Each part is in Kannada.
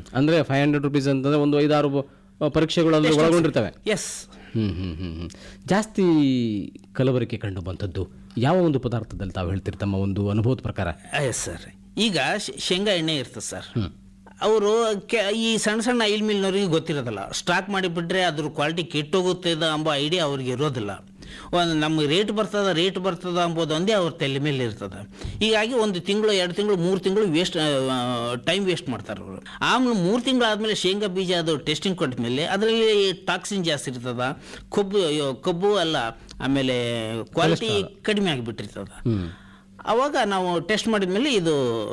ಅಂದ್ರೆ ಫೈವ್ ಹಂಡ್ರೆಡ್ ರುಪೀಸ್ ಅಂತಂದ್ರೆ ಒಂದು ಐದಾರು ಆ, ಪರೀಕ್ಷೆಗಳು ಅಲ್ಲಿ ಒಳಗೊಂಡಿರ್ತವೆ ಎಸ್ ಹ್ಮ್ ಹ್ಮ್ ಹ್ಮ್ ಹ್ಮ್. ಜಾಸ್ತಿ ಕಲಬರಿಕೆ ಕಂಡು ಬಂದದ್ದು ಯಾವ ಒಂದು ಪದಾರ್ಥದಲ್ಲಿ ತಾವು ಹೇಳ್ತೀರಿ ತಮ್ಮ ಒಂದು ಅನುಭವದ ಪ್ರಕಾರ ಎಸ್ ಸರ್ ಈಗ ಶ್- ಶೇಂಗಾ ಎಣ್ಣೆ ಇರ್ತದೆ ಸರ್ ಅವರು ಈ ಸಣ್ಣ ಸಣ್ಣ ಆಯಿಲ್ ಮಿಲ್ನವ್ರಿಗೆ ಗೊತ್ತಿರೋದಿಲ್ಲ ಸ್ಟಾಕ್ ಮಾಡಿಬಿಟ್ರೆ ಅದ್ರ ಕ್ವಾಲಿಟಿ ಕೆಟ್ಟೋಗುತ್ತೆ ಎಂಬ ಐಡಿಯಾ ಅವ್ರಿಗೆ ಇರೋದಿಲ್ಲ ಒಂದು ನಮ್ಗೆ ರೇಟ್ ಬರ್ತದ ರೇಟ್ ಬರ್ತದ ಅಂಬೋದು ಒಂದೇ ಅವ್ರ ತಲೆ ಮೇಲೆ ಇರ್ತದೆ ಹೀಗಾಗಿ ಒಂದು ತಿಂಗಳು ಎರಡು ತಿಂಗಳು ಮೂರು ತಿಂಗಳು ವೇಸ್ಟ್ ಟೈಮ್ ವೇಸ್ಟ್ ಮಾಡ್ತಾರೆ ಅವರು ಆಮೇಲೆ ಮೂರು ತಿಂಗಳು ಆದಮೇಲೆ ಶೇಂಗಾ ಬೀಜ ಅದು ಟೆಸ್ಟಿಂಗ್ ಕೊಟ್ಟ ಮೇಲೆ ಅದರಲ್ಲಿ ಟಾಕ್ಸಿನ್ ಜಾಸ್ತಿ ಇರ್ತದ ಕೊಬ್ಬು ಅಯ್ಯೋ, ಕೊಬ್ಬು ಅಲ್ಲ ಆಮೇಲೆ ಕ್ವಾಲಿಟಿ ಕಡಿಮೆ ಆಗಿಬಿಟ್ಟಿರ್ತದ ಅವಾಗ ನಾವು ಟೆಸ್ಟ್ ಮಾಡಿದ್ಮೇಲೆ ಇದು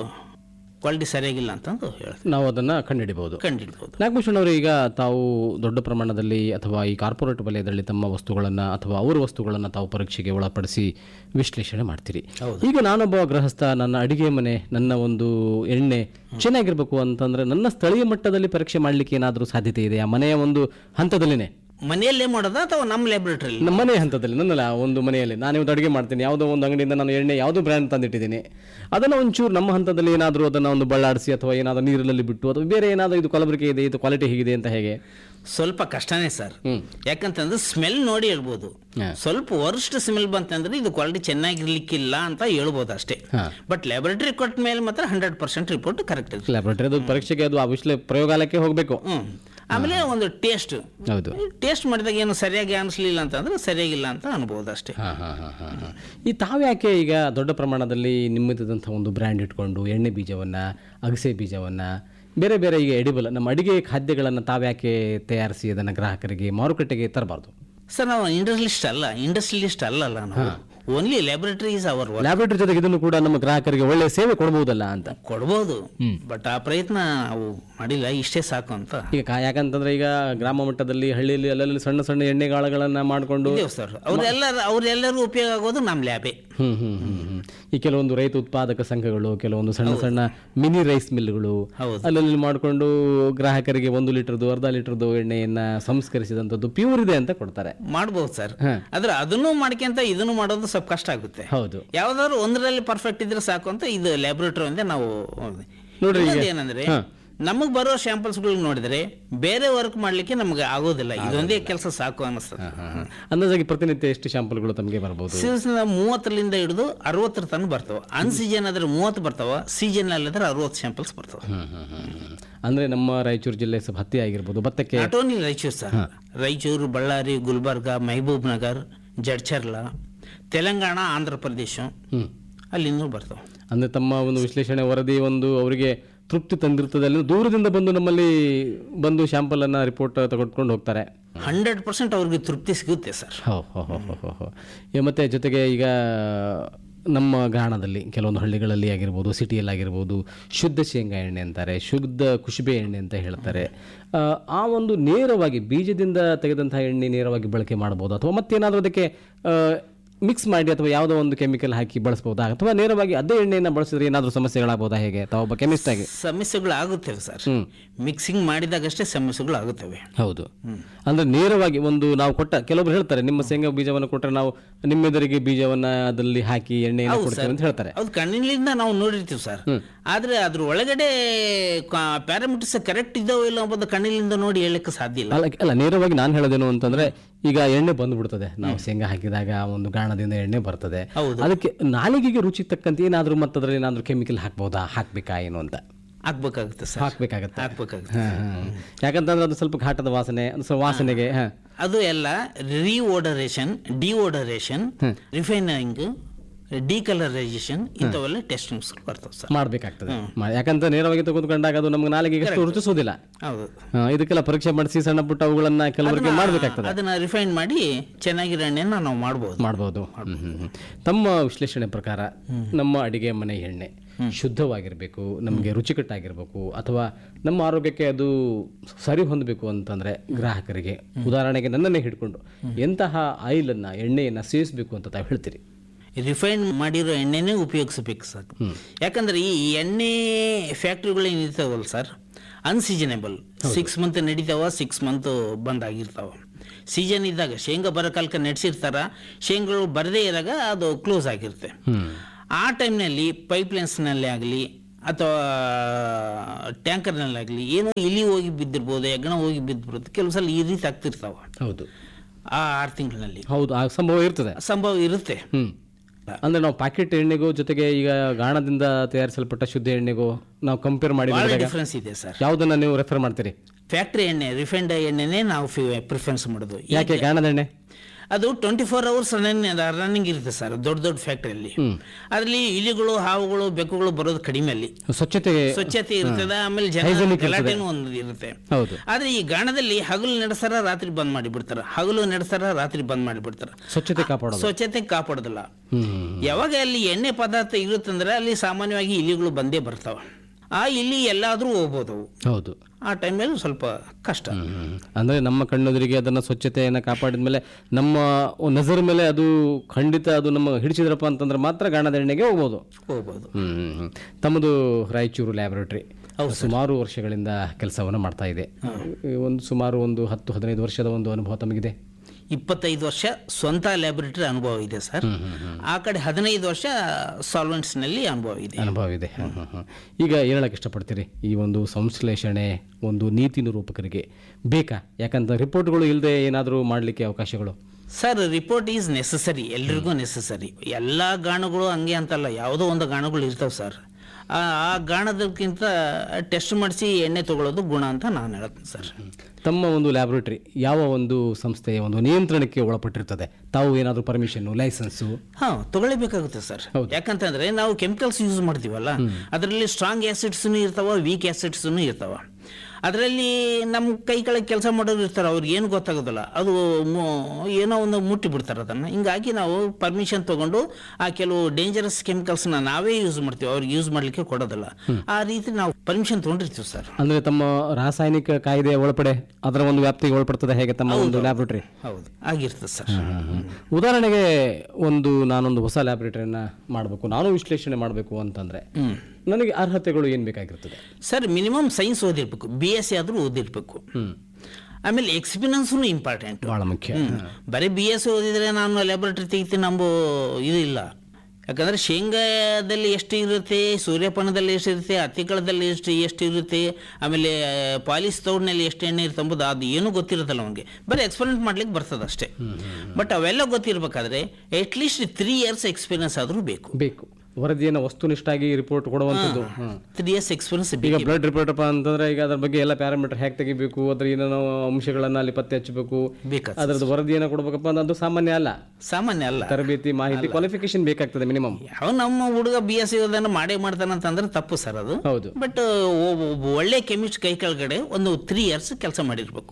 ಕ್ವಾಲಿಟಿ ಸರಿಯಾಗಿಲ್ಲ ಅಂತಂದು ಹೇಳ್ತೀವಿ ನಾವು ಅದನ್ನ ಕಂಡುಹಿಡಿಬಹುದು ಕಂಡಿಡ್ಬೋದು ನಾಗಭೂಷಣ್ ಅವರು ಈಗ ತಾವು ದೊಡ್ಡ ಪ್ರಮಾಣದಲ್ಲಿ ಅಥವಾ ಈ ಕಾರ್ಪೊರೇಟ್ ವಲಯದಲ್ಲಿ ತಮ್ಮ ವಸ್ತುಗಳನ್ನು ಅಥವಾ ಅವರ ವಸ್ತುಗಳನ್ನು ತಾವು ಪರೀಕ್ಷೆಗೆ ಒಳಪಡಿಸಿ ವಿಶ್ಲೇಷಣೆ ಮಾಡ್ತೀರಿ ಈಗ ನಾನೊಬ್ಬ ಗೃಹಸ್ಥ ನನ್ನ ಅಡಿಗೆ ಮನೆ ನನ್ನ ಒಂದು ಎಣ್ಣೆ ಚೆನ್ನಾಗಿರ್ಬೇಕು ಅಂತಂದ್ರೆ ನನ್ನ ಸ್ಥಳೀಯ ಮಟ್ಟದಲ್ಲಿ ಪರೀಕ್ಷೆ ಮಾಡಲಿಕ್ಕೆ ಏನಾದರೂ ಸಾಧ್ಯತೆ ಇದೆ ಆ ಮನೆಯ ಒಂದು ಹಂತದಲ್ಲಿನೇ ಮನೆಯಲ್ಲೇ ಮಾಡೋದ ಅಥವಾ ನಮ್ಮ ಲ್ಯಾಬ್ರೇಟರಿ ನಮ್ಮ ಮನೆ ಹಂತದಲ್ಲಿ ನನ್ನಲ್ಲ ಒಂದು ಮನೆಯಲ್ಲಿ ನಾನು ಇವತ್ತು ಅಡುಗೆ ಮಾಡ್ತೀನಿ ಯಾವುದೋ ಒಂದು ಅಂಗಡಿಯಿಂದ ನಾನು ಎಣ್ಣೆ ಯಾವುದೋ ಬ್ರ್ಯಾಂಡ್ ತಂದಿಟ್ಟಿದ್ದೀನಿ ಅದನ್ನು ಒಂಚೂರು ನಮ್ಮ ಹಂತದಲ್ಲಿ ಏನಾದರೂ ಅದನ್ನು ಒಂದು ಬಳ್ಳಾಡಿಸಿ ಅಥವಾ ಏನಾದರೂ ನೀರಲ್ಲಿ ಬಿಟ್ಟು ಅಥವಾ ಬೇರೆ ಏನಾದರೂ ಇದು ಕಲಬರಿಕೆ ಇದೆ ಇದು ಕ್ವಾಲಿಟಿ ಹೇಗಿದೆ ಅಂತ ಹೇಗೆ ಸ್ವಲ್ಪ ಕಷ್ಟನೇ ಸರ್ ಯಾಕಂತಂದ್ರೆ ಸ್ಮೆಲ್ ನೋಡಿ ಹೇಳ್ಬೋದು ಸ್ವಲ್ಪ ವರ್ಸ್ಟ್ ಸ್ಮೆಲ್ ಬಂತಂದ್ರೆ ಇದು ಕ್ವಾಲಿಟಿ ಚೆನ್ನಾಗಿರ್ಲಿಕ್ಕಿಲ್ಲ ಅಂತ ಹೇಳ್ಬೋದು ಅಷ್ಟೇ ಬಟ್ ಲ್ಯಾಬೊರೇಟರಿ ಕೊಟ್ಟ ಮೇಲೆ ಮಾತ್ರ ಹಂಡ್ರೆಡ್ ಪರ್ಸೆಂಟ್ ರಿಪೋರ್ಟ್ ಕರೆಕ್ಟ್ ಇರುತ್ತೆ ಲ್ಯಾಬ್ರೇಟರಿ ಅದು ಪರೀಕ್ಷೆಗೆ ಅದು ಆ ವಿಶ್ಲೆ ಪ್ರಯೋಗಾಲಯಕ್ಕೆ ಹೋಗಬೇಕು ಹ್ಮ್ ಆಮೇಲೆ ಒಂದು ಟೇಸ್ಟ್ ಹೌದು ಟೇಸ್ಟ್ ಮಾಡಿದಾಗ ಏನು ಸರಿಯಾಗಿ ಅನಿಸ್ಲಿಲ್ಲ ಅಂತಂದ್ರೆ ಸರಿಯಾಗಿಲ್ಲ ಅಂತ ಅನ್ಬೋದು ಅಷ್ಟೇ ಹಾ, ಹಾ, ಹಾ, ಹಾ, ಹಾ. ಈ ತಾವ್ಯಾಕೆ ಈಗ ದೊಡ್ಡ ಪ್ರಮಾಣದಲ್ಲಿ ನಿಮ್ಮದಂಥ ಒಂದು ಬ್ರ್ಯಾಂಡ್ ಇಟ್ಕೊಂಡು ಎಣ್ಣೆ ಬೀಜವನ್ನು ಅಗಸೆ ಬೀಜವನ್ನು ಬೇರೆ ಬೇರೆ ಈಗ ಎಡಿಬಲ್ ನಮ್ಮ ಅಡಿಗೆ ಖಾದ್ಯಗಳನ್ನು ತಾವ್ಯಾಕೆ ತಯಾರಿಸಿ ಅದನ್ನು ಗ್ರಾಹಕರಿಗೆ ಮಾರುಕಟ್ಟೆಗೆ ತರಬಾರ್ದು ಸರ್ ನಾವು ಇಂಡಸ್ಟ್ರಿಲಿಸ್ಟ್ ಅಲ್ಲ ಇಂಡಸ್ಟ್ರಿಲಿಸ್ಟ್ ಅಲ್ಲಲ್ಲ ನಾವು only laboratory is our work laboratory ಜೊತೆಗೆ ಇದನ್ನು ಕೂಡ ನಮ್ಮ ಗ್ರಾಹಕರಿಗೆ ಒಳ್ಳೆಯ ಸೇವೆ ಕೊಡಬಹುದಲ್ಲ ಅಂತ ಕೊಡ್ಬೋದು ಬಟ್ ಆ ಪ್ರಯತ್ನ ನಾವು ಮಾಡಿಲ್ಲ ಇಷ್ಟೇ ಸಾಕು ಅಂತ ಈಗ ಕಾ- ಯಾಕಂತಂದ್ರೆ ಈಗ ಗ್ರಾಮ ಮಟ್ಟದಲ್ಲಿ ಹಳ್ಳಿಯಲ್ಲಿ ಅಲ್ಲಲ್ಲಿ ಸಣ್ಣ ಸಣ್ಣ ಎಣ್ಣೆಗಾಳಗಳನ್ನ ಮಾಡಿಕೊಂಡು ಇದೇವ್ ಸರ್ ಅವ್ರೆಲ್ಲರೂ ಅವ್ರೆಲ್ಲರೂ ಉಪಯೋಗ ಆಗೋದು ನಮ್ಮ ಲ್ಯಾಬೇ ಹ್ಮ್ ಹ್ಮ್ ಹ್ಮ್ ಹ್ಮ್. ಈ ಕೆಲವೊಂದು ರೈತ ಉತ್ಪಾದಕ ಸಂಘಗಳು ಕೆಲವೊಂದು ಸಣ್ಣ ಸಣ್ಣ ಮಿನಿ ರೈಸ್ ಮಿಲ್ಗಳು ಅಲ್ಲಲ್ಲಿ ಮಾಡಿಕೊಂಡು ಗ್ರಾಹಕರಿಗೆ ಒಂದು ಲೀಟರ್ದು ಅರ್ಧ ಲೀಟರ್ದು ಎಣ್ಣೆಯನ್ನ ಸಂಸ್ಕರಿಸಿದಂಥದ್ದು ಪ್ಯೂರ್ ಇದೆ ಅಂತ ಕೊಡ್ತಾರೆ ಮಾಡ್ಬೋದು ಸರ್ ಆದ್ರೆ ಅದನ್ನು ಮಾಡ್ಕೊಂತ ಇದನ್ನು ಮಾಡೋದು ಸ್ವಲ್ಪ ಕಷ್ಟ ಆಗುತ್ತೆ ಹೌದು ಯಾವ್ದಾದ್ರು ಒಂದರಲ್ಲಿ ಪರ್ಫೆಕ್ಟ್ ಇದ್ರೆ ಸಾಕು ಅಂತ ಇದು ಲ್ಯಾಬೊರೇಟರಿ ಒಂದೇ ನಾವು ನೋಡ್ರಿ ಈಗ- ಇನ್ನೊಂದು ಏನಂದ್ರೆ ನಮಗ್ ಬರೋ ಸ್ಯಾಂಪಲ್ಸ್ಗಳು ನೋಡಿದ್ರೆ ಬೇರೆ ವರ್ಕ್ ಮಾಡ್ಲಿಕ್ಕೆ ನಮ್ಗೆ ಆಗೋದಿಲ್ಲ ಇದೊಂದೇ ಕೆಲಸ ಸಾಕು ಅನಿಸ್ತದೆ ಅಂದಾಜಾಗಿ ಪ್ರತಿನಿತ್ಯ ಎಷ್ಟು ಶಾಂಪಲ್ಗಳು ತಮಗೆ ಬರಬಹುದು ಸೀಸನ್ ಮೂವತ್ತರಿಂದ ಹಿಡಿದು ಅರವತ್ತರ ತನಕ ಬರ್ತಾವ ಅನ್ ಸೀಸನ್ ಆದ್ರೆ ಮೂವತ್ತು ಬರ್ತಾವ ಸೀಸನ್ ಅಲ್ಲಿದ್ರೆ ಅರವತ್ತು ಸ್ಯಾಂಪಲ್ಸ್ ಬರ್ತಾವ ಅಂದ್ರೆ ನಮ್ಮ ರಾಯಚೂರು ಜಿಲ್ಲೆ ಸ್ವಲ್ಪ ಹತ್ತಿ ಆಗಿರ್ಬೋದು ಭತ್ತಕ್ಕೆ not only Raichur sir Raichur Bellary Gulbarga Mahbubnagar Jadcherla Telangana Andhra Pradesh ಅಲ್ಲಿಂದ ಬರ್ತಾವ ಅಂದ್ರೆ ತಮ್ಮ ಒಂದು ವಿಶ್ಲೇಷಣೆ ವರದಿ ಒಂದು ಅವರಿಗೆ ತೃಪ್ತಿ ತಂದಿರ್ತದೆ ಅಲ್ಲಿ ದೂರದಿಂದ ಬಂದು ನಮ್ಮಲ್ಲಿ ಬಂದು ಶಾಂಪಲ್ ಅನ್ನ ರಿಪೋರ್ಟ್ ತಗೊಂಡ್ಕೊಂಡು ಹೋಗ್ತಾರೆ ಹಂಡ್ರೆಡ್ ಪರ್ಸೆಂಟ್ ಅವ್ರಿಗೆ ತೃಪ್ತಿ ಸಿಗುತ್ತೆ ಸರ್ ಹೋ ಹೋ ಹೋ ಹೋ ಹೋ ಹೋ. ಏ, ಮತ್ತೆ ಜೊತೆಗೆ ಈಗ ನಮ್ಮ ಗಾಣದಲ್ಲಿ ಕೆಲವೊಂದು ಹಳ್ಳಿಗಳಲ್ಲಿ ಆಗಿರ್ಬೋದು ಸಿಟಿಯಲ್ಲಿ ಆಗಿರ್ಬೋದು ಶುದ್ಧ ಶೇಂಗಾ ಎಣ್ಣೆ ಅಂತಾರೆ ಶುದ್ಧ ಕುಶುಬೆ ಎಣ್ಣೆ ಅಂತ ಹೇಳ್ತಾರೆ ಆ, ಆ ಒಂದು ನೇರವಾಗಿ ಬೀಜದಿಂದ ತೆಗೆದಂತಹ ಎಣ್ಣೆ ನೇರವಾಗಿ ಬಳಕೆ ಮಾಡ್ಬೋದು ಅಥವಾ ಮತ್ತೇನಾದರೂ ಅದಕ್ಕೆ ಮಿಕ್ಸ್ ಮಾಡಿ ಅಥವಾ ಯಾವುದೋ ಒಂದು ಕೆಮಿಕಲ್ ಹಾಕಿ ಬಳಸ್ಬೋದಾ ಅಥವಾ ನೇರವಾಗಿ ಅದೇ ಎಣ್ಣೆಯನ್ನು ಬಳಸಿದ್ರೆ ಏನಾದರೂ ಸಮಸ್ಯೆಗಳಾಗ್ಬೋದಾ ಹೇಗೆ ತಾವೊಬ್ಬ ಕೆಮಿಸ್ಟ್ ಆಗಿ ಸಮಸ್ಯೆಗಳು ಆಗುತ್ತವೆ ಸರ್ ಮಿಕ್ಸಿಂಗ್ ಮಾಡಿದಾಗಷ್ಟೇ ಸಮಸ್ಯೆಗಳು ಆಗುತ್ತವೆ ಹೌದು ಅಂದ್ರೆ ನೇರವಾಗಿ ಒಂದು ನಾವು ಕೊಟ್ಟ ಕೆಲವೊಬ್ರು ಹೇಳ್ತಾರೆ ನಿಮ್ಮ ಶೇಂಗಾ ಬೀಜವನ್ನು ಕೊಟ್ಟರೆ ನಾವು ನಿಮ್ಮೆದುರಿಗೆ ಬೀಜವನ್ನ ಅದಲ್ಲಿ ಹಾಕಿ ಎಣ್ಣೆಯನ್ನು ಕೊಡ್ತೇವೆ ಅಂತ ಹೇಳ್ತಾರೆ ಅದು ಕಣ್ಣಿನಿಂದ ನಾವು ನೋಡಿರ್ತೀವಿ ಸರ್ ಆದ್ರೆ ಅದ್ರ ಒಳಗಡೆ ಪ್ಯಾರಾಮೀಟರ್ಸ್ ಕರೆಕ್ಟ್ ಇದಾವೋ ಇಲ್ಲ ಅಂಬೋದು ಕಣ್ಣಿನಿಂದ ನೋಡಿ ಹೇಳಕ್ಕೆ ಸಾಧ್ಯ ಇಲ್ಲ ಅಲ್ಲ ಅಲ್ಲ ನೇರವಾಗಿ ನಾನು ಹೇಳೋದೇನು ಅಂತಂದ್ರೆ ಈಗ ಎಣ್ಣೆ ಬಂದ್ಬಿಡ್ತದೆ ನಾವು ಶೇಂಗಾ ಹಾಕಿದಾಗ ಒಂದು ಗಾಣದಿಂದ ಎಣ್ಣೆ ಬರ್ತದೆ ಅದಕ್ಕೆ ನಾಲಿಗೆಗೆ ರುಚಿ ತಕ್ಕಂತೆ ಏನಾದರೂ ಮತ್ತದ್ರಲ್ಲಿ ಏನಾದರೂ ಕೆಮಿಕಲ್ ಹಾಕ್ಬೋದಾ ಹಾಕ್ಬೇಕಾ ಏನು ಅಂತ ಹಾಕ್ಬೇಕಾಗುತ್ತೆ ಸರ್ ಹಾಕ್ಬೇಕಾಗತ್ತೆ ಹಾಕ್ಬೇಕಾಗುತ್ತೆ ಹಾ, ಹಾ. ಯಾಕಂತಂದ್ರೆ ಅದು ಸ್ವಲ್ಪ ಘಾಟದ ವಾಸನೆ ಅದು ಸ್ವಲ್ಪ ವಾಸನೆಗೆ ಹಾ ಅದು ಎಲ್ಲ ರಿಓಡರೇಷನ್ ಡಿಓಡರೇಷನ್ ರಿಫೈನಿಂಗ್ ಡಿಕಲರೈಸೇಷನ್ ಇಂಥವೆಲ್ಲ ಟೆಸ್ಟಿಂಗ್ಸ್ ಬರ್ತವೆ ಸರ್ ಮಾಡ್ಬೇಕಾಗ್ತದೆ ಮಾ- ಯಾಕಂತ ನೇರವಾಗಿ ತೆಗೆದುಕೊಂಡಾಗ ಅದು ನಮ್ಗೆ ನಾಲಿಗೆಗೆ ಅಷ್ಟು ರುಚಿಸೋದಿಲ್ಲ ಹೌದು ಹಾ, ಇದಕ್ಕೆಲ್ಲ ಪರೀಕ್ಷೆ ಮಾಡಿಸಿ ಸಣ್ಣ ಪುಟ್ಟ ಅವುಗಳನ್ನ ಕೆಲವರಿಗೆ ಮಾಡ್ಬೇಕಾಗ್ತದೆ ಅದನ್ನ ರಿಫೈನ್ ಮಾಡಿ ಚೆನ್ನಾಗಿರೋ ಎಣ್ಣೆನ ನಾವು ಮಾಡ್ಬೋದು ಮಾಡ್ಬೋದು ಹ್ಮ್, ಹ್ಮ್, ಹ್ಮ್. ತಮ್ಮ ವಿಶ್ಲೇಷಣೆ ಪ್ರಕಾರ ನಮ್ಮ ಅಡಿಗೆ ಮನೆ ಎಣ್ಣೆ ಶುದ್ಧವಾಗಿರಬೇಕು ನಮಗೆ ರುಚಿಕಟ್ಟಾಗಿರ್ಬೇಕು ಅಥವಾ ನಮ್ಮ ಆರೋಗ್ಯಕ್ಕೆ ಅದು ಸರಿ ಹೊಂದಬೇಕು ಅಂತಂದ್ರೆ ಗ್ರಾಹಕರಿಗೆ ಉದಾಹರಣೆಗೆ ನನ್ನನ್ನೇ ಹಿಡ್ಕೊಂಡು ಎಂತಹ ಆಯಿಲನ್ನು ಎಣ್ಣೆಯನ್ನು ಸೇವಿಸಬೇಕು ಅಂತ ತಾವು ಹೇಳ್ತೀರಿ ರಿಫೈನ್ ಮಾಡಿರೋ ಎಣ್ಣೆನೇ ಉಪಯೋಗಿಸಬೇಕು ಸರ್ ಯಾಕಂದ್ರೆ ಈ ಎಣ್ಣೆ ಫ್ಯಾಕ್ಟ್ರಿಗಳು ಏನಿರ್ತಾವಲ್ಲ ಸರ್ ಅನ್ಸೀಸನೇಬಲ್ ಸಿಕ್ಸ್ ಮಂತ್ ನಡೀತಾವ ಸಿಕ್ಸ್ ಮಂತ್ ಬಂದ್ ಆಗಿರ್ತಾವ ಸೀಸನ್ ಇದ್ದಾಗ ಶೇಂಗಾ ಬರೋ ಕಾಲಕ್ಕೆ ನಡೆಸಿರ್ತಾರ ಶೇಂಗಾಗಳು ಬರದೇ ಇರಾಗ ಅದು ಕ್ಲೋಸ್ ಆಗಿರುತ್ತೆ ಆ ಟೈಮ್ನಲ್ಲಿ ಪೈಪ್ಲೈನ್ಸ್ನಲ್ಲಿ ಆಗಲಿ ಅಥವಾ ಟ್ಯಾಂಕರ್ನಲ್ಲಾಗಲಿ ಏನೋ ಇಲಿ ಹೋಗಿ ಬಿದ್ದಿರ್ಬೋದು ಹೆಗ್ಗಣ ಹೋಗಿ ಬಿದ್ದಿರ್ಬೋದು ಕೆಲವು ಸಲ ಈ ರೀತಿ ಆಗ್ತಿರ್ತಾವ ಹೌದು ಆ ಆರು ತಿಂಗಳಿನಲ್ಲಿ ಹೌದು ಆ ಸಂಭವ ಇರ್ತದೆ ಸಂಭವ ಇರುತ್ತೆ ಹ್ಮ್ ಅಂದ್ರೆ ನಾವು ಪ್ಯಾಕೆಟ್ ಎಣ್ಣೆಗೂ ಜೊತೆಗೆ ಈಗ ಗಾಣದಿಂದ ತಯಾರಿಸಲ್ಪಟ್ಟ ಶುದ್ಧ ಎಣ್ಣೆಗೂ ನಾವು ಕಂಪೇರ್ ಮಾಡಿ ಭಾಳ ನೋಡಿದಾಗ ಡಿಫ್ರೆನ್ಸ್ ಇದೆ ಸರ್ ಯಾವುದನ್ನ ನೀವು ರೆಫರ್ ಮಾಡ್ತೀರಿ ಫ್ಯಾಕ್ಟ್ರಿ ಎಣ್ಣೆ ರಿಫೈಂಡ್ ಎಣ್ಣೆನೇ ನಾವು ಪ್ರಿಫರೆನ್ಸ್ ಮಾಡೋದು ಈ- ಯಾಕೆ ಗಾಣದ ಎಣ್ಣೆ ಅದು ಟ್ವೆಂಟಿ ಫೋರ್ ಅವರ್ಸ್ ರನ್ನಿಂಗ್ ಇರುತ್ತೆ ಸರ್ ದೊಡ್ಡ ದೊಡ್ಡ ಫ್ಯಾಕ್ಟ್ರಿಯಲ್ಲಿ ಅದರಲ್ಲಿ ಇಲಿಗಳು ಹಾವುಗಳು ಬೆಕ್ಕುಗಳು ಬರೋದು ಕಡಿಮೆ ಅಲ್ಲಿ ಸ್ವಚ್ಛತೆ ಸ್ವಚ್ಛತೆ ಇರ್ತದೆ ಆಮೇಲೆ ಜನ Hygienic ಇರ್ತದೆ. ಗಲಾಟೆನೂ ಒಂದು ಇರುತ್ತೆ ಹೌದು ಆದ್ರೆ ಈ ಗಾಣದಲ್ಲಿ ಹಗಲು ನಡೆಸಾರ ರಾತ್ರಿ ಬಂದ್ ಮಾಡಿ ಬಿಡ್ತಾರ ಹಗಲು ನಡೆಸಾರ ರಾತ್ರಿ ಬಂದ್ ಮಾಡಿ ಬಿಡ್ತಾರ ಸ್ವಚ್ಛತೆ ಕಾಪಾಡೋದು ಸ್ವಚ್ಛತೆ ಕಾಪಾಡೋದಿಲ್ಲ ಹ್ಮ್ ಹ್ಮ್. ಯಾವಾಗ ಅಲ್ಲಿ ಎಣ್ಣೆ ಪದಾರ್ಥ ಇರುತ್ತಂದ್ರೆ ಅಲ್ಲಿ ಸಾಮಾನ್ಯವಾಗಿ ಇಲಿಗಳು ಬಂದೇ ಬರ್ತಾವ ಆ ಇಲಿ ಎಲ್ಲಾದ್ರೂ ಹೋಗ್ಬೋದು ಅವು ಹೌದು ಆ ಟೈಮಲ್ಲಿ ಸ್ವಲ್ಪ ಕಷ್ಟ ಹ್ಮ್. ಅಂದ್ರೆ ನಮ್ಮ ಕಣ್ಣೆದುರಿಗೆ ಅದನ್ನ ಸ್ವಚ್ಛತೆಯನ್ನ ಕಾಪಾಡಿದ ಮೇಲೆ ನಮ್ಮ ನಜರ್ ಮೇಲೆ ಅದು ಖಂಡಿತ ಅದು ನಮ್ಮ ಹಿಡಿಸಿದ್ರಪ್ಪ ಅಂತಂದ್ರೆ ಮಾತ್ರ ಗಾಣದ ಎಣ್ಣೆಗೆ ಹೋಗ್ಬೋದು ಹೋಗ್ಬೋದು ಹ್ಮ್ ತಮ್ಮದು ರಾಯಚೂರು ಲ್ಯಾಬೊರೇಟರಿ ಸುಮಾರು ವರ್ಷಗಳಿಂದ ಕೆಲಸವನ್ನು ಮಾಡ್ತಾ ಇದೆ ಒಂದು ಸುಮಾರು ಒಂದು ಹತ್ತು ಹದಿನೈದು ವರ್ಷದ ಒಂದು ಅನುಭವ ತಮಗಿದೆ ಇಪ್ಪತ್ತೈದು ವರ್ಷ ಸ್ವಂತ ಲ್ಯಾಬೊರೇಟರಿ ಅನುಭವ ಇದೆ ಸರ್ ಆ ಕಡೆ ಹದಿನೈದು ವರ್ಷ ಸಾಲ್ವೆಂಟ್ಸ್ನಲ್ಲಿ ಅನುಭವ ಇದೆ ಅನುಭವ ಇದೆ ಹ್ಮ್, ಹ್ಮ್, ಹ್ಮ್. ಈಗ ಏನ್ ಹೇಳಕ್ ಇಷ್ಟಪಡ್ತೀರಿ ಈ ಒಂದು ಸಂಶ್ಲೇಷಣೆ ಒಂದು ನೀತಿ ನಿರೂಪಕರಿಗೆ ಬೇಕಾ ಯಾಕಂತ ರಿಪೋರ್ಟ್ಗಳು ಇಲ್ಲದೆ ಏನಾದರೂ ಮಾಡಲಿಕ್ಕೆ ಅವಕಾಶಗಳು ಸರ್ ರಿಪೋರ್ಟ್ ಈಸ್ ನೆಸಸರಿ ಎಲ್ರಿಗೂ ನೆಸಸರಿ ಎಲ್ಲ ಗಾಣಗಳು ಹಂಗೆ ಅಂತಲ್ಲ ಯಾವುದೋ ಒಂದು ಗಾಣಗಳು ಇರ್ತಾವೆ ಸರ್ ಆ ಆ ಗಾಣದಕ್ಕಿಂತ ಟೆಸ್ಟ್ ಮಾಡಿಸಿ ಎಣ್ಣೆ ತಗೊಳ್ಳೋದು ಗುಣ ಅಂತ ನಾನು ಹೇಳ್ತೀನಿ ಸರ್ ತಮ್ಮ ಒಂದು ಲ್ಯಾಬೊರೇಟರಿ ಯಾವ ಒಂದು ಸಂಸ್ಥೆಯ ಒಂದು ನಿಯಂತ್ರಣಕ್ಕೆ ಒಳಪಟ್ಟಿರ್ತದೆ ತಾವು ಏನಾದರೂ ಪರ್ಮಿಷನ್ನು ಲೈಸೆನ್ಸು ಹಾ ತಗೊಳ್ಳೇಬೇಕಾಗುತ್ತೆ ಸರ್ ಯಾಕಂತಂದ್ರೆ ನಾವು ಕೆಮಿಕಲ್ಸ್ ಯೂಸ್ ಮಾಡ್ತೀವಲ್ಲ ಅದರಲ್ಲಿ ಸ್ಟ್ರಾಂಗ್ ಆಸಿಡ್ಸ್ನು ಇರ್ತಾವ ವೀಕ್ ಆಸಿಡ್ಸ್ನು ಇರ್ತಾವ ಅದರಲ್ಲಿ ನಮ್ಮ ಕೈ ಕೆಳಗೆ ಕೆಲಸ ಮಾಡೋರು ಇರ್ತಾರೆ ಅವ್ರಿಗೆ ಏನು ಗೊತ್ತಾಗೋದಿಲ್ಲ ಅದು ಮು- ಏನೋ ಒಂದು ಮುಟ್ಟಿ ಬಿಡ್ತಾರೆ ಅದನ್ನು ಹಿಂಗಾಗಿ ನಾವು ಪರ್ಮಿಷನ್ ತಗೊಂಡು ಆ ಕೆಲವು ಡೇಂಜರಸ್ ಕೆಮಿಕಲ್ಸ್ನ ನಾವೇ ಯೂಸ್ ಮಾಡ್ತೀವಿ ಅವ್ರಿಗೆ ಯೂಸ್ ಮಾಡಲಿಕ್ಕೆ ಕೊಡೋದಿಲ್ಲ ಆ ರೀತಿ ನಾವು ಪರ್ಮಿಷನ್ ತೊಗೊಂಡಿರ್ತೀವಿ ಸರ್ ಅಂದ್ರೆ ತಮ್ಮ ರಾಸಾಯನಿಕ ಕಾಯ್ದೆಯ ಒಳಪಡೆ ಅದರ ಒಂದು ವ್ಯಾಪ್ತಿಗೆ ಒಳಪಡ್ತದೆ ಹೇಗೆ ತಮ್ಮ ಒಂದು ಲ್ಯಾಬೊರೇಟರಿ ಹೌದು ಆಗಿರ್ತದೆ ಸರ್ ಉದಾಹರಣೆಗೆ ಒಂದು ನಾನೊಂದು ಹೊಸ ಲ್ಯಾಬೊರೇಟರಿಯನ್ನ ಮಾಡಬೇಕು ನಾನು ವಿಶ್ಲೇಷಣೆ ಮಾಡಬೇಕು ಅಂತಂದ್ರೆ ಹ್ಮ್ ನನಗೆ ಅರ್ಹತೆಗಳು ಏನು ಬೇಕಾಗಿರ್ತದೆ ಸರ್ ಮಿನಿಮಮ್ ಸೈನ್ಸ್ ಓದಿರ್ಬೇಕು ಬಿ ಎಸ್ ಸಿ ಆದರೂ ಓದಿರ್ಬೇಕು ಆಮೇಲೆ ಎಕ್ಸ್ಪೀರಿಯನ್ಸ್ನು ಇಂಪಾರ್ಟೆಂಟ್ ಬಹಳ ಮುಖ್ಯ ಬರೀ ಬಿ ಎಸ್ ಸಿ ಓದಿದ್ರೆ ನಾನು ಲ್ಯಾಬೊರೇಟರಿ ತೆಗಿತೀನಿ ನಂಬೋ ಇದು ಇಲ್ಲ ಯಾಕಂದ್ರೆ ಶೇಂಗಾದಲ್ಲಿ ಎಷ್ಟು ಇರುತ್ತೆ ಸೂರ್ಯಪಾನದಲ್ಲಿ ಎಷ್ಟು ಇರುತ್ತೆ ಹತ್ತಿಕಾಳದಲ್ಲಿ ಎಷ್ಟು ಎಷ್ಟು ಇರುತ್ತೆ ಆಮೇಲೆ ಪಾಲಿಸ್ ತೌಡ್ನಲ್ಲಿ ಎಷ್ಟು ಎಣ್ಣೆ ಇರುತ್ತೆ ಅಂಬುದು ಅದು ಏನೂ ಗೊತ್ತಿರುತ್ತಲ್ಲ ಅವನಿಗೆ ಬರೀ ಎಕ್ಸ್ಪೆರಿಮೆಂಟ್ ಮಾಡ್ಲಿಕ್ಕೆ ಬರ್ತದೆ ಅಷ್ಟೇ ಬಟ್ ಅವೆಲ್ಲ ಗೊತ್ತಿರ್ಬೇಕಾದ್ರೆ ಅಟ್ಲೀಸ್ಟ್ ತ್ರೀ ಇಯರ್ಸ್ ಎಕ್ಸ್ಪೀರಿಯನ್ಸ್ ಆದರೂ ಬೇಕು ಬೇಕು ವರದಿಯನ್ನು ವಸ್ತುನಿಷ್ಠಾಗಿ ರಿಪೋರ್ಟ್ ಕೊಡುವಂಥದ್ದು ಹ್ಮ್. ತ್ರೀ ಇಯರ್ಸ್ ಎಕ್ಸ್ಪೀರಿಯನ್ಸ್ ಈಗ ಬೇಕು ಬ್ಲಡ್ ರಿಪೋರ್ಟ್ ಅಪ್ಪ ಅಂತಂದ್ರೆ ಈಗ ಅದ್ರ ಬಗ್ಗೆ ಎಲ್ಲ ಪ್ಯಾರಾಮೀಟರ್ ಹೇಗೆ ತೆಗಿಬೇಕು ಅದ್ರ ಏನೇನೋ ಅಂಶಗಳನ್ನ ಅಲ್ಲಿ ಪತ್ತೆ ಹಚ್ಚಬೇಕು ಬೇಕಾಗ್ತದೆ ಅದರದ್ದು ವರದಿಯನ್ನು ಕೊಡ್ಬೇಕಪ್ಪ ಅಂದ್ರೆ ಅದು ಸಾಮಾನ್ಯ ಅಲ್ಲ ಸಾಮಾನ್ಯ ಅಲ್ಲ ತರಬೇತಿ ಮಾಹಿತಿ ಕ್ವಾಲಿಫಿಕೇಶನ್ ಬೇಕಾಗ್ತದೆ ಮಿನಿಮಮ್ ಯಾವ ನಮ್ಮ ಹುಡುಗ ಬಿ ಎಸ್ ಸಿ ಓದನ್ನು ಮಾಡೇ ಮಾಡ್ತಾನಂತಂದ್ರೆ ತಪ್ಪು ಸರ್ ಅದು ಹೌದು ಬಟ್ ಒಳ್ಳೆ ಕೆಮಿಸ್ಟ್ ಕೈ ಕೆಳಗಡೆ ಒಂದು ತ್ರೀ ಇಯರ್ಸ್ ಕೆಲಸ ಮಾಡಿರ್ಬೇಕು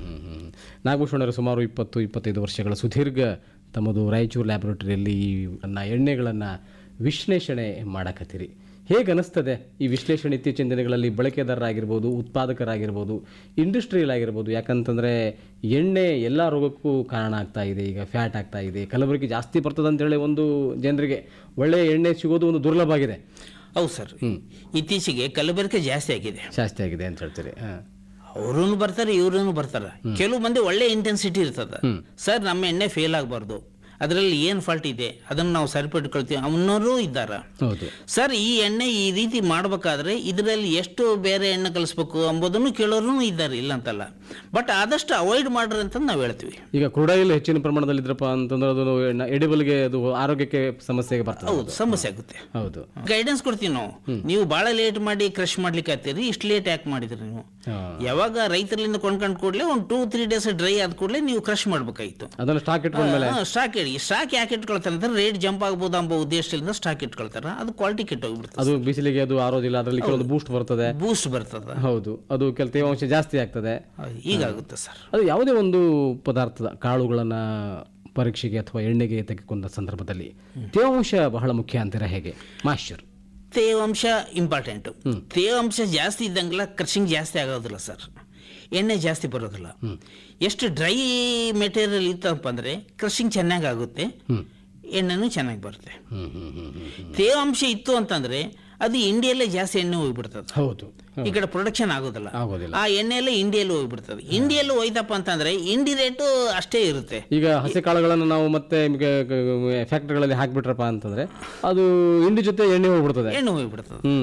ನಾಗಭೂಷಣರು ಸುಮಾರು ಇಪ್ಪತ್ತು ಇಪ್ಪತ್ತೈದು ವರ್ಷಗಳ ಸುದೀರ್ಘ ತಮ್ಮದು ರಾಯಚೂರು ಲ್ಯಾಬೊರೇಟರಿಯಲ್ಲಿ ನನ್ನ ಎಣ್ಣೆಗಳನ್ನು ವಿಶ್ಲೇಷಣೆ ಮಾಡಕತ್ತೀರಿ ಹೇಗೆ ಅನಿಸ್ತದೆ ಈ ವಿಶ್ಲೇಷಣೆ ಇತ್ತೀಚಿನ ದಿನಗಳಲ್ಲಿ ಬಳಕೆದಾರರಾಗಿರ್ಬೋದು ಉತ್ಪಾದಕರಾಗಿರ್ಬೋದು ಇಂಡಸ್ಟ್ರಿಯಲ್ ಆಗಿರ್ಬೋದು ಯಾಕಂತಂದರೆ ಎಣ್ಣೆ ಎಲ್ಲ ರೋಗಕ್ಕೂ ಕಾರಣ ಆಗ್ತಾ ಇದೆ ಈಗ ಫ್ಯಾಟ್ ಆಗ್ತಾ ಇದೆ ಕಲಬೆರಕೆ ಜಾಸ್ತಿ ಬರ್ತದೆ ಅಂತೇಳಿ ಒಂದು ಜನರಿಗೆ ಒಳ್ಳೆಯ ಎಣ್ಣೆ ಸಿಗೋದು ಒಂದು ದುರ್ಲಭ ಆಗಿದೆ ಹೌದು ಸರ್ ಇತ್ತೀಚೆಗೆ ಕಲಬೆರಕೆ ಜಾಸ್ತಿ ಆಗಿದೆ ಜಾಸ್ತಿ ಆಗಿದೆ ಅಂತ ಹೇಳ್ತೀರಿ ಹಾಂ ಅವ್ರೂ ಬರ್ತಾರೆ ಇವ್ರೂ ಬರ್ತಾರೆ ಕೆಲವು ಮಂದಿ ಒಳ್ಳೆ ಇಂಟೆನ್ಸಿಟಿ ಇರ್ತದ ಸರ್ ನಮ್ಮ ಎಣ್ಣೆ ಫೇಲ್ ಆಗಬಾರ್ದು ಅದರಲ್ಲಿ ಏನು ಫಾಲ್ಟ್ ಇದೆ ಅದನ್ನು ನಾವು ಸರಿಪಟ್ಕೊಳ್ತೀವಿ ಅವನವರು ಇದ್ದಾರೆ ಹೌದು ಸರ್ ಈ ಎಣ್ಣೆ ಈ ರೀತಿ ಮಾಡಬೇಕಾದ್ರೆ ಇದರಲ್ಲಿ ಎಷ್ಟು ಬೇರೆ ಎಣ್ಣೆ ಕಲಿಸ್ಬೇಕು ಎಂಬುದನ್ನು ಕೇಳೋರು ಇದ್ದಾರೆ ಇಲ್ಲ ಅಂತಲ್ಲ ಬಟ್ ಆದಷ್ಟು ಅವಾಯ್ಡ್ ಮಾಡ್ರಿ ಅಂತ ನಾವು ಹೇಳ್ತೀವಿ ಈಗ ಕ್ರೂಡಾಯಿಲ್ ಹೆಚ್ಚಿನ ಪ್ರಮಾಣದಲ್ಲಿ ಇದ್ರಪ್ಪ ಅಂತಂದ್ರೆ ಅದು ಎಡಿಬಲ್ಗೆ ಅದು ಆರೋಗ್ಯಕ್ಕೆ ಸಮಸ್ಯೆಗೆ ಬರ್ತದೆ ಹೌದು ಸಮಸ್ಯೆ ಆಗುತ್ತೆ ಹೌದು ಗೈಡೆನ್ಸ್ ಕೊಡ್ತೀವಿ ನಾವು ನೀವು ಭಾಳ ಲೇಟ್ ಮಾಡಿ ಕ್ರಶ್ ಮಾಡ್ಲಿಕ್ಕೆ ಆಗ್ತೀರಿ ಇಷ್ಟು ಲೇಟ್ ಯಾಕೆ ಮಾಡಿದ್ರಿ ನೀವು ಹಾ. ಯಾವಾಗ ರೈತರಿಂದ ಕೊಂಡ್ಕೊಂಡ್ ಕೂಡಲೇ ಒಂದು ಟೂ ತ್ರೀ ಡೇಸ್ ಡ್ರೈ ಆದ ಕೂಡಲೇ ನೀವು ಕ್ರಶ್ ಮಾಡ್ಬೇಕಾಗಿತ್ತು ಅದನ್ನ ಸ್ಟಾಕ್ ಇಟ್ಕೊಂಡ್ಮೇಲೆ ಸ್ಟಾಕ್ ಇಡಿ ಸ್ಟಾಕ್ ಯಾಕೆ ಇಟ್ಕೊಳ್ತಾರೆ ಅಂದ್ರೆ ರೇಟ್ ಜಂಪ್ ಆಗ್ಬೋದು ಎಂಬ ಉದ್ದೇಶದಿಂದ ಸ್ಟಾಕ್ ಇಟ್ಕೊಳ್ತಾರೆ ಅದು ಕ್ವಾಲಿಟಿ ಕೆಟ್ಟೋಗ್ಬಿಡ್ತದೆ ಅದು ಬಿಸಿಲಿಗೆ ಅದು ಆರೋದಿಲ್ಲ ಅದರಲ್ಲಿ ಕೆಲವೊಂದು ಬೂಸ್ಟ್ ಬರ್ತದೆ ಬೂಸ್ಟ್ ಬರ್ತದ ಹೌದು ಅದು ಕೆಲ ತೇವಾಂಶ ಜಾಸ್ತಿ ಆಗ್ತದೆ ಹೀಗಾಗುತ್ತೆ ಸರ್ ಅದು ಯಾವುದೇ ಒಂದು ಪದಾರ್ಥದ ಕಾಳುಗಳನ್ನ ಪರೀಕ್ಷೆಗೆ ಅಥವಾ ಎಣ್ಣೆಗೆ ತೆಗೆದುಕೊಂಡ ಸಂದರ್ಭದಲ್ಲಿ ತೇವಾಂಶ ಬಹಳ ಮುಖ್ಯ ಅಂತೀರ ಹೇಗೆ ಮಾಶ್ಚರ್ ತೇವಾಂಶ ಇಂಪಾರ್ಟೆಂಟು ತೇವಾಂಶ ಜಾಸ್ತಿ ಇದ್ದಂಗೆಲ್ಲ ಕ್ರಶಿಂಗ್ ಜಾಸ್ತಿ ಆಗೋದಿಲ್ಲ ಸರ್ ಎಣ್ಣೆ ಜಾಸ್ತಿ ಬರೋದಿಲ್ಲ ಎಷ್ಟು ಡ್ರೈ ಮೆಟೀರಿಯಲ್ ಇತ್ತಪ್ಪ ಅಂದರೆ ಕ್ರಶಿಂಗ್ ಚೆನ್ನಾಗಿ ಆಗುತ್ತೆ ಎಣ್ಣೆನೂ ಚೆನ್ನಾಗಿ ಬರುತ್ತೆ ಹ್ಮ್ ಹ್ಮ್ ಹ್ಮ್ ಹ್ಮ್ ತೇವಾಂಶ ಇತ್ತು ಅಂತಂದ್ರೆ ಅದು ಇಂಡಿಯಲ್ಲೇ ಜಾಸ್ತಿ ಎಣ್ಣೆ ಹೋಗ್ಬಿಡ್ತದೆ ಹೌದು ಈ ಕಡೆ ಪ್ರೊಡಕ್ಷನ್ ಆಗೋದಿಲ್ಲ ಆಗೋದಿಲ್ಲ ಆ ಎಣ್ಣೆಯಲ್ಲೇ ಇಂಡಿಯಲ್ಲಿ ಹೋಗ್ಬಿಡ್ತದೆ ಇಂಡಿಯಲ್ಲಿ ಹೋಯ್ತಪ್ಪ ಅಂತಂದ್ರೆ ಇಂಡಿ ರೇಟು ಅಷ್ಟೇ ಇರುತ್ತೆ ಈಗ ಹಸಿ ಕಾಳುಗಳನ್ನು ನಾವು ಮತ್ತೆ ಫ್ಯಾಕ್ಟ್ರಿಗಳಲ್ಲಿ ಹಾಕ್ಬಿಟ್ರಪ್ಪ ಅಂತಂದ್ರೆ ಅದು ಇಂಡಿ ಜೊತೆ ಎಣ್ಣೆ ಹೋಗ್ಬಿಡ್ತದೆ ಎಣ್ಣೆ ಹೋಗ್ಬಿಡ್ತದೆ ಹ್ಮ್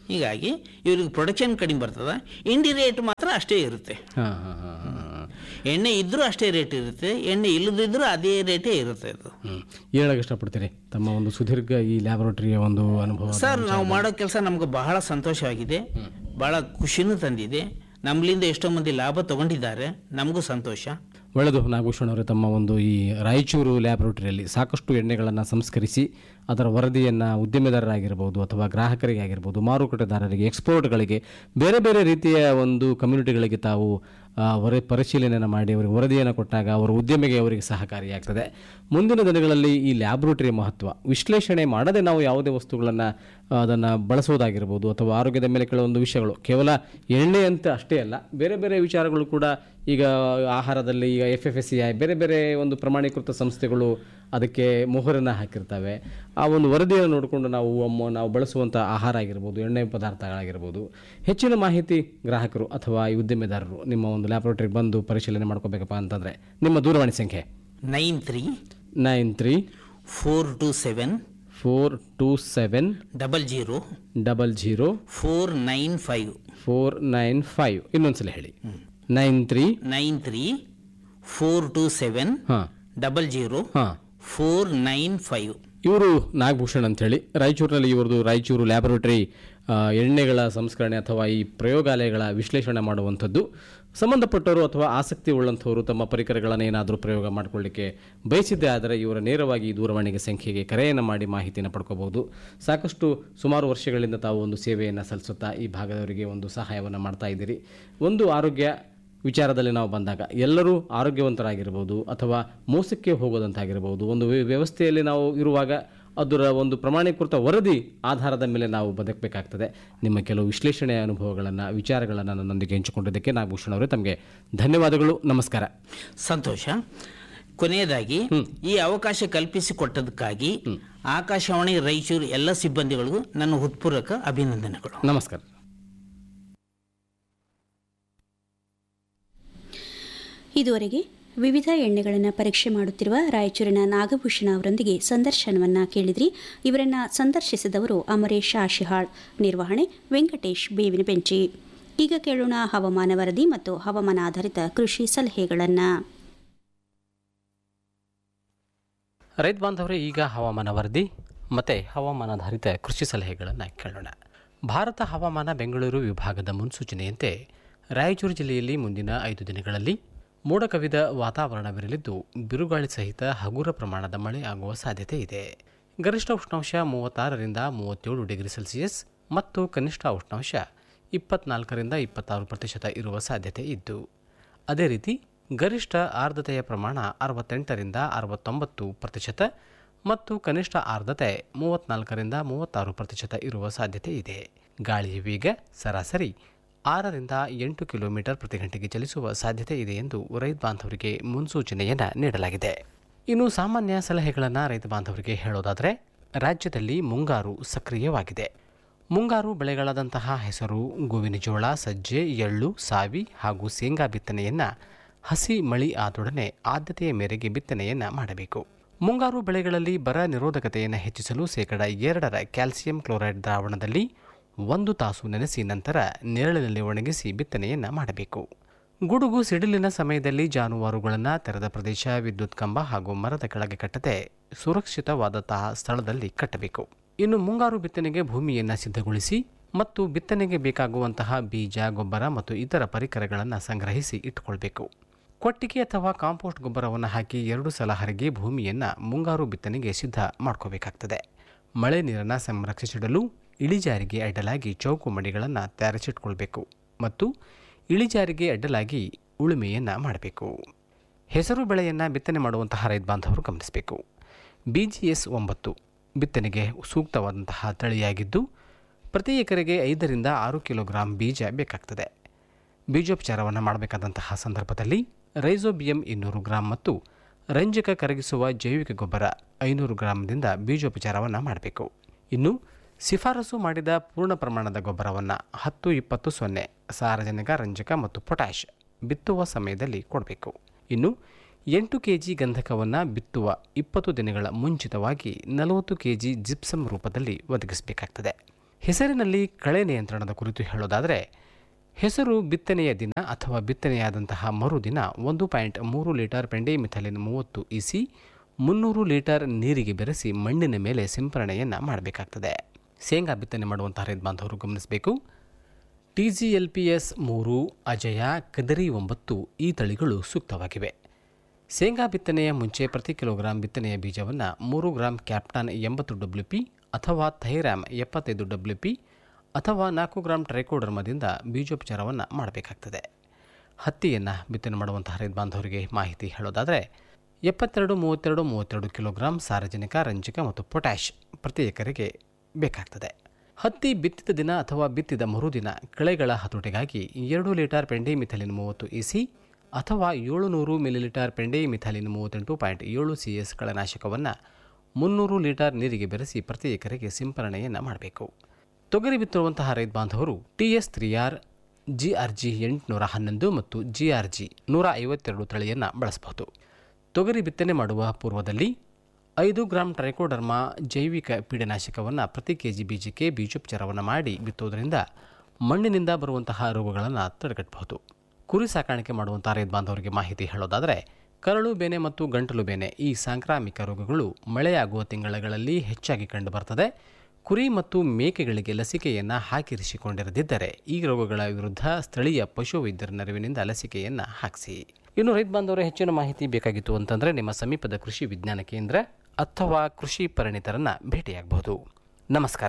ಹೀಗಾಗಿ ಇವ್ರಿಗೆ ಪ್ರೊಡಕ್ಷನ್ ಕಡಿಮೆ ಬರ್ತದೆ ಇಂಡಿ ರೇಟ್ ಮಾತ್ರ ಅಷ್ಟೇ ಇರುತ್ತೆ ಹಾಂ ಹಾಂ ಹಾಂ ಹಾಂ ಎಣ್ಣೆ ಇದ್ರೂ ಅಷ್ಟೇ ರೇಟ್ ಇರುತ್ತೆ ಎಣ್ಣೆ ಇಲ್ಲದಿದ್ರೂ ಅದೇ ರೇಟೇ ಇರುತ್ತೆ ಇದು ಹ್ಞೂ ಹೇಳಕ್ಕೆ ಇಷ್ಟಪಡ್ತೀರಿ ತಮ್ಮ ಒಂದು ಸುದೀರ್ಘ ಈ ಲ್ಯಾಬೊರೇಟರಿಯ ಒಂದು ಅನುಭವ ಸರ್ ನಾವು ಮಾಡೋ ಕೆಲಸ ನಮ್ಗೆ ಬಹಳ ಸಂತೋಷವಾಗಿದೆ ಬಹಳ ಖುಷಿನೂ ತಂದಿದೆ ನಮ್ಮಿಂದ ಎಷ್ಟೋ ಮಂದಿ ಲಾಭ ತಗೊಂಡಿದ್ದಾರೆ ನಮಗೂ ಸಂತೋಷ ಒಳ್ಳೆಯದು ನಾಗಭೂಷಣ್ ಅವರೇ ತಮ್ಮ ಒಂದು ಈ ರಾಯಚೂರು ಲ್ಯಾಬೊರೇಟರಿಯಲ್ಲಿ ಸಾಕಷ್ಟು ಎಣ್ಣೆಗಳನ್ನು ಸಂಸ್ಕರಿಸಿ ಅದರ ವರದಿಯನ್ನು ಉದ್ಯಮೆದಾರರಾಗಿರ್ಬೋದು ಅಥವಾ ಗ್ರಾಹಕರಿಗೆ ಆಗಿರ್ಬೋದು ಮಾರುಕಟ್ಟೆದಾರರಿಗೆ ಎಕ್ಸ್ಪೋರ್ಟ್ಗಳಿಗೆ ಬೇರೆ ಬೇರೆ ರೀತಿಯ ಒಂದು ಕಮ್ಯುನಿಟಿಗಳಿಗೆ ತಾವು ಆ, ವರ ಪರಿಶೀಲನೆಯನ್ನು ಮಾಡಿ ಅವರಿಗೆ ವರದಿಯನ್ನು ಕೊಟ್ಟಾಗ ಅವರ ಉದ್ಯಮಿಗೆ ಅವರಿಗೆ ಸಹಕಾರಿಯಾಗ್ತದೆ ಮುಂದಿನ ದಿನಗಳಲ್ಲಿ ಈ ಲ್ಯಾಬೊರೇಟರಿಯ ಮಹತ್ವ ವಿಶ್ಲೇಷಣೆ ಮಾಡದೆ ನಾವು ಯಾವುದೇ ವಸ್ತುಗಳನ್ನು ಅದನ್ನು ಬಳಸೋದಾಗಿರ್ಬೋದು ಅಥವಾ ಆರೋಗ್ಯದ ಮೇಲೆ ಕೆಲವೊಂದು ವಿಷಯಗಳು ಕೇವಲ ಎಣ್ಣೆ ಅಂತ ಅಷ್ಟೇ ಅಲ್ಲ ಬೇರೆ ಬೇರೆ ವಿಚಾರಗಳು ಕೂಡ ಈಗ ಆಹಾರದಲ್ಲಿ ಈಗ F F S C I ಬೇರೆ ಬೇರೆ ಒಂದು ಪ್ರಮಾಣೀಕೃತ ಸಂಸ್ಥೆಗಳು ಅದಕ್ಕೆ ಮೊಹರನ್ನು ಹಾಕಿರ್ತವೆ ಆ ಒಂದು ವರದಿಯನ್ನು ನೋಡಿಕೊಂಡು ನಾವು ಅಮ್ಮ ನಾವು ಬಳಸುವಂಥ ಆಹಾರ ಆಗಿರ್ಬೋದು ಎಣ್ಣೆ ಪದಾರ್ಥಗಳಾಗಿರ್ಬೋದು ಹೆಚ್ಚಿನ ಮಾಹಿತಿ ಗ್ರಾಹಕರು ಅಥವಾ ಈ ಉದ್ಯಮೆದಾರರು ನಿಮ್ಮ ಒಂದು ಲ್ಯಾಬೊರೇಟರಿಗೆ ಬಂದು ಪರಿಶೀಲನೆ ಮಾಡ್ಕೋಬೇಕಪ್ಪ ಅಂತಂದರೆ ನಿಮ್ಮ ದೂರವಾಣಿ ಸಂಖ್ಯೆ nine three nine three four two seven four two seven double zero double zero four nine five four nine five ಇನ್ನೊಂದ್ಸಲ ಹೇಳಿ nine three nine three four two seven ಹಾಂ ಡಬಲ್ ಜೀರೋ ಹಾಂ ಫೋರ್ ನೈನ್ ಫೈವ್ ಇವರು ನಾಗಭೂಷಣ್ ಅಂತೇಳಿ ರಾಯಚೂರಿನಲ್ಲಿ ಇವ್ರದ್ದು ರಾಯಚೂರು ಲ್ಯಾಬೊರೇಟರಿ ಆ, ಎಣ್ಣೆಗಳ ಸಂಸ್ಕರಣೆ ಅಥವಾ ಈ ಪ್ರಯೋಗಾಲಯಗಳ ವಿಶ್ಲೇಷಣೆ ಮಾಡುವಂಥದ್ದು ಸಂಬಂಧಪಟ್ಟವರು ಅಥವಾ ಆಸಕ್ತಿ ಉಳ್ಳಂಥವರು ತಮ್ಮ ಪರಿಕರಗಳನ್ನು ಏನಾದರೂ ಪ್ರಯೋಗ ಮಾಡಿಕೊಳ್ಳಿಕ್ಕೆ ಬಯಸಿದ್ದೇ ಆದರೆ ಇವರ ನೇರವಾಗಿ ಈ ದೂರವಾಣಿಗೆ ಸಂಖ್ಯೆಗೆ ಕರೆಯನ್ನು ಮಾಡಿ ಮಾಹಿತಿಯನ್ನು ಪಡ್ಕೋಬಹುದು ಸಾಕಷ್ಟು ಸುಮಾರು ವರ್ಷಗಳಿಂದ ತಾವು ಒಂದು ಸೇವೆಯನ್ನು ಸಲ್ಲಿಸುತ್ತಾ ಈ ಭಾಗದವರಿಗೆ ಒಂದು ಸಹಾಯವನ್ನು ಮಾಡ್ತಾ ಇದ್ದೀರಿ ಒಂದು ಆರೋಗ್ಯ ವಿಚಾರದಲ್ಲಿ ನಾವು ಬಂದಾಗ ಎಲ್ಲರೂ ಆರೋಗ್ಯವಂತರಾಗಿರ್ಬೋದು ಅಥವಾ ಮೋಸಕ್ಕೆ ಹೋಗೋದಂತಾಗಿರ್ಬೋದು ಒಂದು ವ್ಯ- ವ್ಯವಸ್ಥೆಯಲ್ಲಿ ನಾವು ಇರುವಾಗ ಅದರ ಒಂದು ಪ್ರಮಾಣೀಕೃತ ವರದಿ ಆಧಾರದ ಮೇಲೆ ನಾವು ಬದುಕಬೇಕಾಗ್ತದೆ ನಿಮ್ಮ ಕೆಲವು ವಿಶ್ಲೇಷಣೆಯ ಅನುಭವಗಳನ್ನು ವಿಚಾರಗಳನ್ನು ನನ್ನೊಂದಿಗೆ ಹಂಚಿಕೊಂಡಿದ್ದಕ್ಕೆ ನಾಗಭೂಷಣ್ ಅವರೇ ತಮಗೆ ಧನ್ಯವಾದಗಳು ನಮಸ್ಕಾರ ಸಂತೋಷ ಕೊನೆಯದಾಗಿ ಈ ಅವಕಾಶ ಕಲ್ಪಿಸಿಕೊಟ್ಟದಕ್ಕಾಗಿ ಆಕಾಶವಾಣಿ ರಾಯಚೂರು ಎಲ್ಲ ಸಿಬ್ಬಂದಿಗಳಿಗೂ ನನ್ನ ಹೃತ್ಪೂರ್ವಕ ಅಭಿನಂದನೆಗಳು ನಮಸ್ಕಾರ ಇದುವರೆಗೆ ವಿವಿಧ ಎಣ್ಣೆಗಳನ್ನು ಪರೀಕ್ಷೆ ಮಾಡುತ್ತಿರುವ ರಾಯಚೂರಿನ ನಾಗಭೂಷಣ ಅವರೊಂದಿಗೆ ಸಂದರ್ಶನವನ್ನ ಕೇಳಿದ್ರಿ ಇವರನ್ನ ಸಂದರ್ಶಿಸಿದವರು ಅಮರೇಶ್ ಆಶಿಹಾಳ್ ನಿರ್ವಹಣೆ ವೆಂಕಟೇಶ್ ಬೇವಿನ ಬೆಂಚಿ ಈಗ ಕೇಳೋಣ ಹವಾಮಾನ ವರದಿ ಮತ್ತು ಹವಾಮಾನ ಆಧಾರಿತ ಕೃಷಿ ಸಲಹೆಗಳನ್ನು ರೈತ ಬಾಂಧವರೇ ಈಗ ಹವಾಮಾನ ವರದಿ ಮತ್ತು ಹವಾಮಾನಾಧಾರಿತ ಕೃಷಿ ಸಲಹೆಗಳನ್ನು ಕೇಳೋಣ ಭಾರತ ಹವಾಮಾನ ಬೆಂಗಳೂರು ವಿಭಾಗದ ಮುನ್ಸೂಚನೆಯಂತೆ ರಾಯಚೂರು ಜಿಲ್ಲೆಯಲ್ಲಿ ಮುಂದಿನ ಐದು ದಿನಗಳಲ್ಲಿ ಮೋಡ ಕವಿದ ವಾತಾವರಣವಿರಲಿದ್ದು ಬಿರುಗಾಳಿ ಸಹಿತ ಹಗುರ ಪ್ರಮಾಣದ ಮಳೆ ಆಗುವ ಸಾಧ್ಯತೆ ಇದೆ ಗರಿಷ್ಠ ಉಷ್ಣಾಂಶ ಮೂವತ್ತಾರರಿಂದ ಮೂವತ್ತೇಳು ಡಿಗ್ರಿ ಸೆಲ್ಸಿಯಸ್ ಮತ್ತು ಕನಿಷ್ಠ ಉಷ್ಣಾಂಶ ಇಪ್ಪತ್ನಾಲ್ಕರಿಂದ ಇಪ್ಪತ್ತಾರು ಪ್ರತಿಶತ ಇರುವ ಸಾಧ್ಯತೆ ಇದ್ದು ಅದೇ ರೀತಿ ಗರಿಷ್ಠ ಆರ್ದ್ರತೆಯ ಪ್ರಮಾಣ ಅರವತ್ತೆಂಟರಿಂದ ಅರವತ್ತೊಂಬತ್ತು ಪ್ರತಿಶತ ಮತ್ತು ಕನಿಷ್ಠ ಆರ್ದ್ರತೆ ಮೂವತ್ನಾಲ್ಕರಿಂದ ಮೂವತ್ತಾರು ಪ್ರತಿಶತ ಇರುವ ಸಾಧ್ಯತೆ ಇದೆ ಗಾಳಿಯ ವೇಗ ಸರಾಸರಿ ಆರರಿಂದ ಎಂಟು ಕಿಲೋಮೀಟರ್ ಪ್ರತಿ ಗಂಟೆಗೆ ಚಲಿಸುವ ಸಾಧ್ಯತೆ ಇದೆ ಎಂದು ರೈತ ಬಾಂಧವರಿಗೆ ಮುನ್ಸೂಚನೆಯನ್ನು ನೀಡಲಾಗಿದೆ ಇನ್ನು ಸಾಮಾನ್ಯ ಸಲಹೆಗಳನ್ನು ರೈತ ಬಾಂಧವರಿಗೆ ಹೇಳೋದಾದರೆ ರಾಜ್ಯದಲ್ಲಿ ಮುಂಗಾರು ಸಕ್ರಿಯವಾಗಿದೆ ಮುಂಗಾರು ಬೆಳೆಗಳಾದಂತಹ ಹೆಸರು ಗೋವಿನ ಜೋಳ ಸಜ್ಜೆ ಎಳ್ಳು ಸಾವಿ ಹಾಗೂ ಶೇಂಗಾ ಬಿತ್ತನೆಯನ್ನು ಹಸಿ ಮಳಿ ಆದೊಡನೆ ಆದ್ಯತೆಯ ಮೇರೆಗೆ ಬಿತ್ತನೆಯನ್ನು ಮಾಡಬೇಕು ಮುಂಗಾರು ಬೆಳೆಗಳಲ್ಲಿ ಬರ ನಿರೋಧಕತೆಯನ್ನು ಹೆಚ್ಚಿಸಲು ಶೇಕಡ ಎರಡರ ಕ್ಯಾಲ್ಸಿಯಂ ಕ್ಲೋರೈಡ್ ದ್ರಾವಣದಲ್ಲಿ ಒಂದು ತಾಸು ನೆನೆಸಿ ನಂತರ ನೆರಳಿನಲ್ಲಿ ಒಣಗಿಸಿ ಬಿತ್ತನೆಯನ್ನು ಮಾಡಬೇಕು ಗುಡುಗು ಸಿಡಿಲಿನ ಸಮಯದಲ್ಲಿ ಜಾನುವಾರುಗಳನ್ನು ತೆರೆದ ಪ್ರದೇಶ ವಿದ್ಯುತ್ ಕಂಬ ಹಾಗೂ ಮರದ ಕೆಳಗೆ ಕಟ್ಟದೆ ಸುರಕ್ಷಿತವಾದಂತಹ ಸ್ಥಳದಲ್ಲಿ ಕಟ್ಟಬೇಕು ಇನ್ನು ಮುಂಗಾರು ಬಿತ್ತನೆಗೆ ಭೂಮಿಯನ್ನು ಸಿದ್ಧಗೊಳಿಸಿ ಮತ್ತು ಬಿತ್ತನೆಗೆ ಬೇಕಾಗುವಂತಹ ಬೀಜ ಗೊಬ್ಬರ ಮತ್ತು ಇತರ ಪರಿಕರಗಳನ್ನು ಸಂಗ್ರಹಿಸಿ ಇಟ್ಟುಕೊಳ್ಬೇಕು ಕೊಟ್ಟಿಗೆ ಅಥವಾ ಕಾಂಪೋಸ್ಟ್ ಗೊಬ್ಬರವನ್ನು ಹಾಕಿ ಎರಡು ಸಲ ಹರಗಿ ಭೂಮಿಯನ್ನು ಮುಂಗಾರು ಬಿತ್ತನೆಗೆ ಸಿದ್ಧ ಮಾಡ್ಕೋಬೇಕಾಗ್ತದೆ ಮಳೆ ನೀರನ್ನು ಸಂರಕ್ಷಿಸಿಡಲು ಇಳಿಜಾರಿಗೆ ಅಡ್ಡಲಾಗಿ ಚೌಕು ಮಡಿಗಳನ್ನು ತಯಾರಿಸಿಟ್ಕೊಳ್ಬೇಕು ಮತ್ತು ಇಳಿಜಾರಿಗೆ ಅಡ್ಡಲಾಗಿ ಉಳುಮೆಯನ್ನು ಮಾಡಬೇಕು ಹೆಸರು ಬೆಳೆಯನ್ನು ಬಿತ್ತನೆ ಮಾಡುವಂತಹ ರೈತ ಬಾಂಧವರು ಗಮನಿಸಬೇಕು ಬಿ ಜಿ ಎಸ್ ಒಂಬತ್ತು ಬಿತ್ತನೆಗೆ ಸೂಕ್ತವಾದಂತಹ ತಳಿಯಾಗಿದ್ದು ಪ್ರತಿ ಎಕರೆಗೆ ಐದರಿಂದ ಆರು ಕಿಲೋಗ್ರಾಂ ಬೀಜ ಬೇಕಾಗ್ತದೆ ಬೀಜೋಪಚಾರವನ್ನು ಮಾಡಬೇಕಾದಂತಹ ಸಂದರ್ಭದಲ್ಲಿ ರೈಸೋಬಿಯಂ ಇನ್ನೂರು ಗ್ರಾಂ ಮತ್ತು ರಂಜಕ ಕರಗಿಸುವ ಜೈವಿಕ ಗೊಬ್ಬರ ಐನೂರು ಗ್ರಾಂದಿಂದ ಬೀಜೋಪಚಾರವನ್ನು ಮಾಡಬೇಕು ಇನ್ನು ಶಿಫಾರಸು ಮಾಡಿದ ಪೂರ್ಣ ಪ್ರಮಾಣದ ಗೊಬ್ಬರವನ್ನು ಹತ್ತು ಇಪ್ಪತ್ತು ಸೊನ್ನೆ ಸಾರಜನಕ ರಂಜಕ ಮತ್ತು ಪೊಟ್ಯಾಷ್ ಬಿತ್ತುವ ಸಮಯದಲ್ಲಿ ಕೊಡಬೇಕು ಇನ್ನು ಎಂಟು ಕೆ ಜಿ ಗಂಧಕವನ್ನು ಬಿತ್ತುವ ಇಪ್ಪತ್ತು ದಿನಗಳ ಮುಂಚಿತವಾಗಿ ನಲವತ್ತು ಕೆ ಜಿ ಜಿಪ್ಸಮ್ ರೂಪದಲ್ಲಿ ಒದಗಿಸಬೇಕಾಗ್ತದೆ ಹೆಸರಿನಲ್ಲಿ ಕಳೆ ನಿಯಂತ್ರಣದ ಕುರಿತು ಹೇಳೋದಾದರೆ ಹೆಸರು ಬಿತ್ತನೆಯ ದಿನ ಅಥವಾ ಬಿತ್ತನೆಯಾದಂತಹ ಮರುದಿನ ಒಂದು ಪಾಯಿಂಟ್ ಮೂರು ಲೀಟರ್ ಪೆಂಡೆಮಿಥಲಿನ್ ಮೂವತ್ತು ಇಸಿ ಮುನ್ನೂರು ಲೀಟರ್ ನೀರಿಗೆ ಬೆರೆಸಿ ಮಣ್ಣಿನ ಮೇಲೆ ಸಿಂಪರಣೆಯನ್ನು ಮಾಡಬೇಕಾಗ್ತದೆ ಶೇಂಗಾ ಬಿತ್ತನೆ ಮಾಡುವಂತಹ ರೈತ ಬಾಂಧವರು ಗಮನಿಸಬೇಕು T G L P S ಮೂರು ಅಜಯ ಕದರಿ ಒಂಬತ್ತು ಈ ತಳಿಗಳು ಸೂಕ್ತವಾಗಿವೆ ಶೇಂಗಾ ಬಿತ್ತನೆಯ ಮುಂಚೆ ಪ್ರತಿ ಕಿಲೋಗ್ರಾಂ ಬಿತ್ತನೆಯ ಬೀಜವನ್ನು ಮೂರು ಗ್ರಾಂ ಕ್ಯಾಪ್ಟಾನ್ ಎಂಬತ್ತು ಡಬ್ಲ್ಯೂ ಪಿ ಅಥವಾ ಥೈರಾಮ್ ಎಪ್ಪತ್ತೈದು ಡಬ್ಲ್ಯೂ ಪಿ ಅಥವಾ ನಾಲ್ಕು ಗ್ರಾಂ ಟ್ರೈಕೋಡರ್ಮದಿಂದ ಬೀಜೋಪಚಾರವನ್ನು ಮಾಡಬೇಕಾಗ್ತದೆ ಹತ್ತಿಯನ್ನು ಬಿತ್ತನೆ ಮಾಡುವಂತಹ ರೈತ ಬಾಂಧವರಿಗೆ ಮಾಹಿತಿ ಹೇಳೋದಾದರೆ ಎಪ್ಪತ್ತೆರಡು ಮೂವತ್ತೆರಡು ಮೂವತ್ತೆರಡು ಕಿಲೋಗ್ರಾಂ ಸಾರಜನಕ ರಂಜಕ ಮತ್ತು ಪೊಟ್ಯಾಷ್ ಪ್ರತಿ ಎಕರೆಗೆ ಬೇಕಾಗ್ತದೆ ಹತ್ತಿ ಬಿತ್ತಿದ ದಿನ ಅಥವಾ ಬಿತ್ತಿದ ಮರುದಿನ ಕಳೆಗಳ ಹತೋಟಿಗಾಗಿ ಎರಡು ಲೀಟರ್ ಪೆಂಡೆಮಿಥಲಿನ್ ಮೂವತ್ತು ಇಸಿ ಅಥವಾ ಏಳುನೂರು ಮಿಲಿಲೀಟರ್ ಪೆಂಡೆಮಿಥಲಿನ್ ಮೂವತ್ತೆಂಟು ಪಾಯಿಂಟ್ ಏಳು ಸಿ ಎಸ್ ಕಳೆನಾಶಕವನ್ನು ಮುನ್ನೂರು ಲೀಟರ್ ನೀರಿಗೆ ಬೆರೆಸಿ ಪ್ರತಿ ಎಕರೆಗೆ ಸಿಂಪರಣೆಯನ್ನು ಮಾಡಬೇಕು ತೊಗರಿ ಬಿತ್ತಿರುವಂತಹ ರೈತ ಬಾಂಧವರು T S three R G R G ಎಂಟುನೂರ ಹನ್ನೊಂದು ಮತ್ತು ಜಿ ಆರ್ ಜಿ ನೂರ ಐವತ್ತೆರಡು ತಳಿಯನ್ನು ಬಳಸಬಹುದು ತೊಗರಿ ಬಿತ್ತನೆ ಮಾಡುವ ಪೂರ್ವದಲ್ಲಿ ಐದು ಗ್ರಾಂ ಟ್ರೈಕೋಡರ್ಮಾ ಜೈವಿಕ ಪೀಡನಾಶಕವನ್ನು ಪ್ರತಿ ಕೆ ಜಿ ಬೀಜಕ್ಕೆ ಬೀಜೋಪಚಾರವನ್ನು ಮಾಡಿ ಬಿತ್ತುವುದರಿಂದ ಮಣ್ಣಿನಿಂದ ಬರುವಂತಹ ರೋಗಗಳನ್ನು ತಡೆಗಟ್ಟಬಹುದು ಕುರಿ ಸಾಕಾಣಿಕೆ ಮಾಡುವಂತಹ ರೈತ ಬಾಂಧವರಿಗೆ ಮಾಹಿತಿ ಹೇಳೋದಾದರೆ ಕರಳು ಬೇನೆ ಮತ್ತು ಗಂಟಲು ಬೇನೆ ಈ ಸಾಂಕ್ರಾಮಿಕ ರೋಗಗಳು ಮಳೆಯಾಗುವ ತಿಂಗಳುಗಳಲ್ಲಿ ಹೆಚ್ಚಾಗಿ ಕಂಡುಬರ್ತದೆ ಕುರಿ ಮತ್ತು ಮೇಕೆಗಳಿಗೆ ಲಸಿಕೆಯನ್ನು ಹಾಕಿರಿಸಿಕೊಂಡಿರದಿದ್ದರೆ ಈ ರೋಗಗಳ ವಿರುದ್ಧ ಸ್ಥಳೀಯ ಪಶುವೈದ್ಯರ ನೆರವಿನಿಂದ ಲಸಿಕೆಯನ್ನು ಹಾಕಿಸಿ ಇನ್ನು ರೈತ ಬಾಂಧವರ ಹೆಚ್ಚಿನ ಮಾಹಿತಿ ಬೇಕಾಗಿತ್ತು ಅಂತಂದರೆ ನಿಮ್ಮ ಸಮೀಪದ ಕೃಷಿ ವಿಜ್ಞಾನ ಕೇಂದ್ರ ಅಥವಾ ಕೃಷಿ ಪರಿಣಿತರನ್ನು ಭೇಟಿಯಾಗಬಹುದು ನಮಸ್ಕಾರ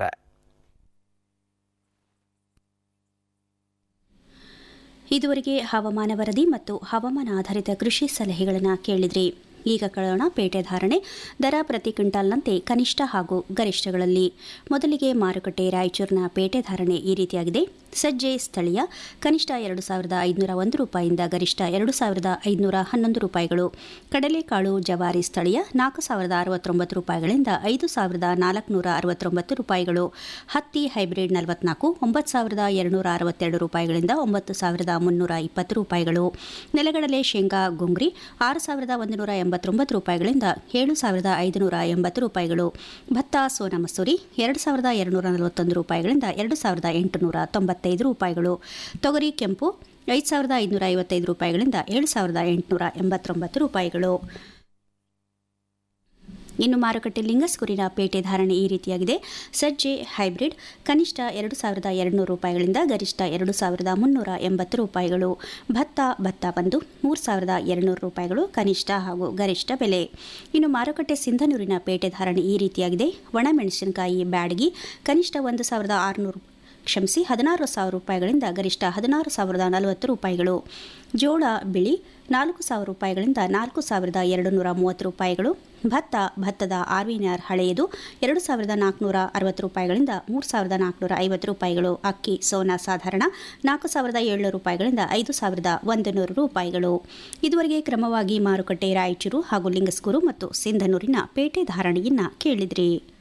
ಇದುವರೆಗೆ ಹವಾಮಾನ ವರದಿ ಮತ್ತು ಹವಾಮಾನ ಆಧಾರಿತ ಕೃಷಿ ಸಲಹೆಗಳನ್ನು ಕೇಳಿದ್ರಿ ಈಗ ಕೇಳೋಣ ಪೇಟೆ ಧಾರಣೆ ದರ ಪ್ರತಿ ಕ್ವಿಂಟಾಲ್ನಂತೆ ಕನಿಷ್ಠ ಹಾಗೂ ಗರಿಷ್ಠಗಳಲ್ಲಿ ಮೊದಲಿಗೆ ಮಾರುಕಟ್ಟೆ ರಾಯಚೂರಿನ ಪೇಟೆ ಧಾರಣೆ ಈ ರೀತಿಯಾಗಿದೆ ಸಜ್ಜೆ ಸ್ಥಳೀಯ ಕನಿಷ್ಠ ಎರಡು ಸಾವಿರದ ಐದುನೂರ ಒಂದು ರೂಪಾಯಿಯಿಂದ ಗರಿಷ್ಠ ಎರಡು ಸಾವಿರದ ಐದುನೂರ ಹನ್ನೊಂದು ರೂಪಾಯಿಗಳು ಕಡಲೆಕಾಳು ಜವಾರಿ ಸ್ಥಳೀಯ ನಾಲ್ಕು ಸಾವಿರದ ಅರವತ್ತೊಂಬತ್ತು ರೂಪಾಯಿಗಳಿಂದ ಐದು ಸಾವಿರದ ನಾಲ್ಕುನೂರ ಅರವತ್ತೊಂಬತ್ತು ರೂಪಾಯಿಗಳು ಹತ್ತಿ ಹೈಬ್ರಿಡ್ ನಲವತ್ನಾಲ್ಕು ಒಂಬತ್ತು ಸಾವಿರದ ಎರಡುನೂರ ಅರವತ್ತೆರಡು ರೂಪಾಯಿಗಳಿಂದ ಒಂಬತ್ತು ಸಾವಿರದ ಮುನ್ನೂರ ಇಪ್ಪತ್ತು ರೂಪಾಯಿಗಳು ನೆಲಗಡಲೆ ಶೇಂಗಾ ಗುಂಗ್ರಿ ಆರು ಸಾವಿರದ ಒಂದು ನೂರ ಎಂಬತ್ತೊಂಬತ್ತು ರೂಪಾಯಿಗಳಿಂದ ಏಳು ಸಾವಿರದ ಐದುನೂರ ಎಂಬತ್ತು ರೂಪಾಯಿಗಳು ಭತ್ತ ಸೋನಾ ಮಸೂರಿ ಎರಡು ಸಾವಿರದ ಎರಡುನೂರ ನಲವತ್ತೊಂದು ರೂಪಾಯಿಗಳಿಂದ ಎರಡು ಸಾವಿರದ ಎಂಟುನೂರ ತೊಂಬತ್ತೈದು ರೂಪಾಯಿಗಳು ತೊಗರಿ ಕೆಂಪು ಐದು ಸಾವಿರದ ಐದುನೂರ ಐವತ್ತೈದು ರೂಪಾಯಿಗಳಿಂದ ಏಳು ಸಾವಿರದ ಎಂಟುನೂರ ಎಂಬತ್ತೊಂಬತ್ತು ರೂಪಾಯಿಗಳು ಇನ್ನು ಮಾರುಕಟ್ಟೆ ಲಿಂಗಸ್ಕೂರಿನ ಪೇಟೆ ಧಾರಣೆ ಈ ರೀತಿಯಾಗಿದೆ ಸಜ್ಜೆ ಹೈಬ್ರಿಡ್ ಕನಿಷ್ಠ ಎರಡು ಸಾವಿರದ ಎರಡುನೂರು ರೂಪಾಯಿಗಳಿಂದ ಗರಿಷ್ಠ ಎರಡು ಸಾವಿರದ ಮುನ್ನೂರ ಎಂಬತ್ತು ರೂಪಾಯಿಗಳು ಭತ್ತ ಭತ್ತ ಬಂದು ಮೂರು ಸಾವಿರದ ಎರಡುನೂರು ರೂಪಾಯಿಗಳು ಕನಿಷ್ಠ ಹಾಗೂ ಗರಿಷ್ಠ ಬೆಲೆ ಇನ್ನು ಮಾರುಕಟ್ಟೆ ಸಿಂಧನೂರಿನ ಪೇಟೆ ಧಾರಣೆ ಈ ರೀತಿಯಾಗಿದೆ ಒಣಮೆಣಸಿನಕಾಯಿ ಬ್ಯಾಡಗಿ ಕನಿಷ್ಠ ಒಂದು ಸಾವಿರದ ಆರುನೂರು ಕ್ಷಮಿಸಿ ಹದಿನಾರು ಸಾವಿರ ರೂಪಾಯಿಗಳಿಂದ ಗರಿಷ್ಠ ಹದಿನಾರು ಸಾವಿರದ ನಲವತ್ತು ರೂಪಾಯಿಗಳು ಜೋಳ ಬಿಳಿ ನಾಲ್ಕು ಸಾವಿರ ರೂಪಾಯಿಗಳಿಂದ ನಾಲ್ಕು ಸಾವಿರದ ಎರಡು ನೂರ ಮೂವತ್ತು ರೂಪಾಯಿಗಳು ಭತ್ತ ಭತ್ತದ ಆರ್ವಿನಾರ್ ಹಳೆಯದು ಎರಡು ಸಾವಿರದ ನಾಲ್ಕುನೂರ ಅರವತ್ತು ರೂಪಾಯಿಗಳಿಂದ ಮೂರು ಸಾವಿರದ ನಾಲ್ಕುನೂರ ಐವತ್ತು ರೂಪಾಯಿಗಳು ಅಕ್ಕಿ ಸೋನಾ ಸಾಧಾರಣ ನಾಲ್ಕು ಸಾವಿರದ ಏಳ್ನೂರು ರೂಪಾಯಿಗಳಿಂದ ಐದು ಸಾವಿರದ ಒಂದು ನೂರು ರೂಪಾಯಿಗಳು ಇದುವರೆಗೆ ಕ್ರಮವಾಗಿ ಮಾರುಕಟ್ಟೆ ರಾಯಚೂರು ಹಾಗೂ ಲಿಂಗಸ್ಕೂರು ಮತ್ತು ಸಿಂಧನೂರಿನ ಪೇಟೆ ಧಾರಣೆಯನ್ನು ಕೇಳಿದ್ರಿ